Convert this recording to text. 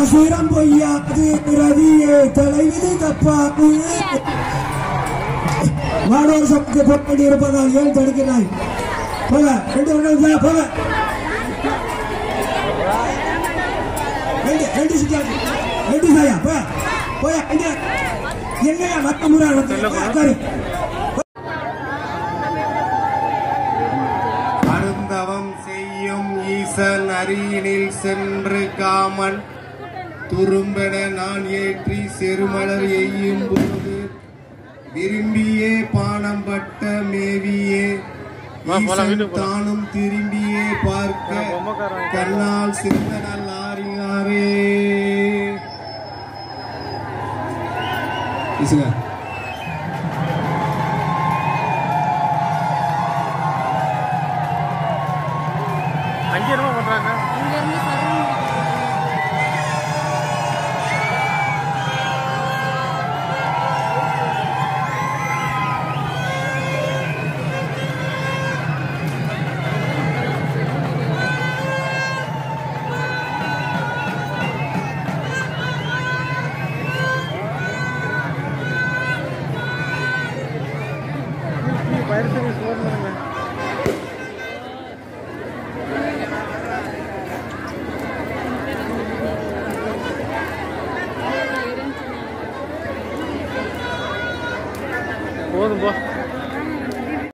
சாசிரம் பொய்யாது ரவியே தலைவிதி தப்பாது மாணவர் சமூக போட்டி இருப்பதால் ஏன் தடுக்கிறாய் போக ரெண்டு ஒன்று போக ரெண்டு ரெண்டு சிக்காது ரெண்டு சாயா போய போய ரெண்டு என்னையா மத்த முறை உட்காரு அருந்தவம் செய்யும் ஈசன் அருகினில் சென்று காமன் துரும்பென நான் ஏற்றி செருமலர் எய்யும் போது விரும்பியே பானம் பட்ட மேவியே ஈசன் தானும் திரும்பியே பார்க்க கண்ணால் சிறந்த நல்லாரியாரே